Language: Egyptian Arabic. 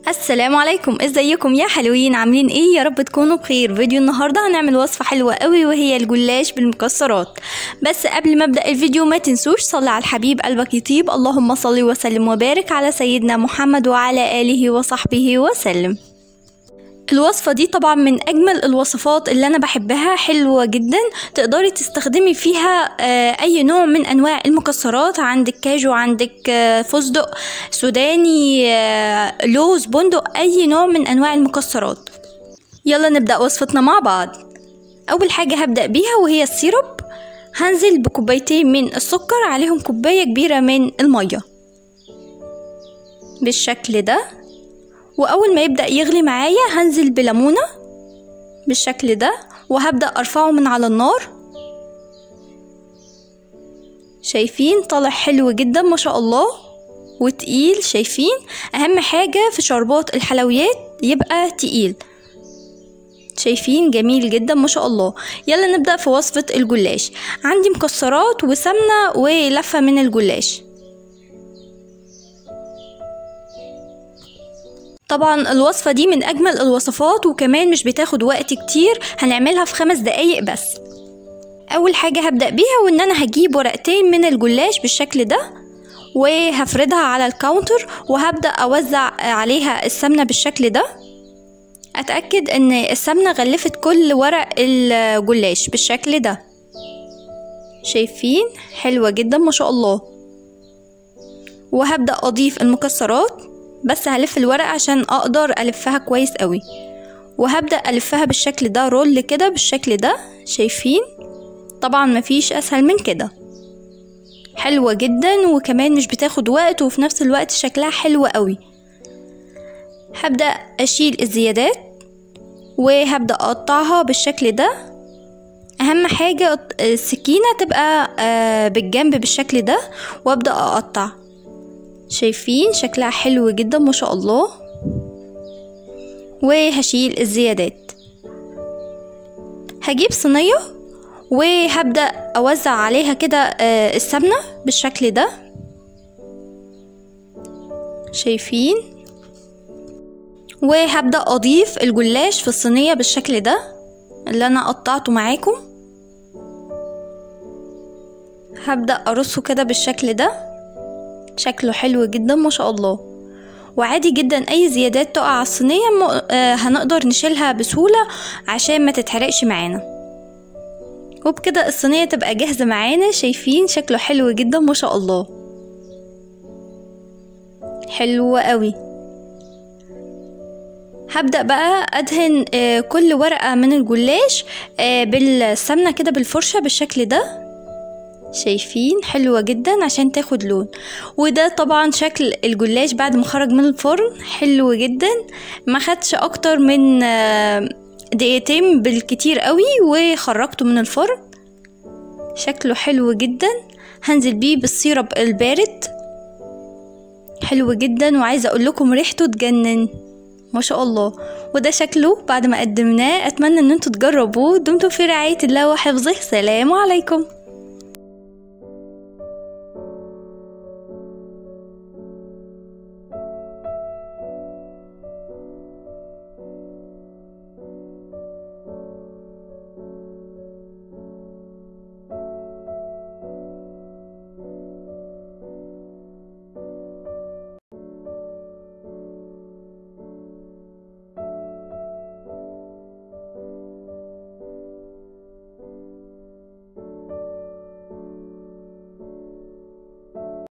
السلام عليكم ازيكم يا حلوين عاملين ايه يا رب تكونوا بخير فيديو النهارده هنعمل وصفه حلوه قوي وهي الجلاش بالمكسرات بس قبل ما ابدا الفيديو ما تنسوش صلي على الحبيب قلبك يطيب اللهم صل وسلم وبارك على سيدنا محمد وعلى اله وصحبه وسلم الوصفة دي طبعا من أجمل الوصفات اللي أنا بحبها حلوة جدا تقدري تستخدمي فيها آه، أي نوع من أنواع المكسرات عندك كاجو عندك آه، فستق سوداني آه، لوز بندق أي نوع من أنواع المكسرات يلا نبدأ وصفتنا مع بعض أول حاجة هبدأ بيها وهي السيرب هنزل بكوبايتين من السكر عليهم كوباية كبيرة من المية بالشكل ده واول ما يبدأ يغلي معايا هنزل بليمونة بالشكل ده وهبدأ ارفعه من على النار شايفين طالع حلو جدا ما شاء الله وتقيل شايفين اهم حاجة في شربات الحلويات يبقى تقيل شايفين جميل جدا ما شاء الله يلا نبدأ في وصفة الجلاش عندي مكسرات وسمنة ولفة من الجلاش طبعا الوصفة دي من أجمل الوصفات وكمان مش بتاخد وقت كتير هنعملها في خمس دقايق بس أول حاجة هبدأ بيها وإن أنا هجيب ورقتين من الجلاش بالشكل ده وهفردها على الكاونتر وهبدأ أوزع عليها السمنة بالشكل ده أتأكد إن السمنة غلفت كل ورق الجلاش بالشكل ده شايفين حلوة جدا ما شاء الله وهبدأ أضيف المكسرات بس هلف الورق عشان اقدر الفها كويس قوي وهبدأ الفها بالشكل ده رول كده بالشكل ده شايفين طبعا مفيش اسهل من كده حلوة جدا وكمان مش بتاخد وقت وفي نفس الوقت شكلها حلو قوي هبدأ اشيل الزيادات وهبدأ اقطعها بالشكل ده اهم حاجة السكينة تبقى آه، بالجنب بالشكل ده وابدأ اقطع شايفين شكلها حلو جدا ما شاء الله وهشيل الزيادات هجيب صينية وهبدأ أوزع عليها كده آه، السمنة بالشكل ده شايفين وهبدأ أضيف الجلاش في الصينية بالشكل ده اللي أنا قطعته معاكم هبدأ أرصه كده بالشكل ده شكله حلو جدا ما شاء الله وعادي جدا اي زيادات تقع على الصينية م- آه، هنقدر نشيلها بسهولة عشان ما تتحرقش معانا وبكده الصينية تبقى جاهزة معانا شايفين شكله حلو جدا ما شاء الله حلو قوي هبدأ بقى أدهن آه، كل ورقة من الجلاش آه، بالسمنة كده بالفرشة بالشكل ده شايفين حلوة جدا عشان تاخد لون وده طبعا شكل الجلاش بعد ما خرج من الفرن حلو جدا ما خدش اكتر من آه، دقيقتين بالكتير قوي وخرجته من الفرن شكله حلو جدا هنزل بيه بالسيرب البارد حلو جدا وعايزه اقول لكم ريحته تجنن ما شاء الله وده شكله بعد ما قدمناه اتمنى ان انتوا تجربوه دمتم في رعايه الله وحفظه سلام عليكم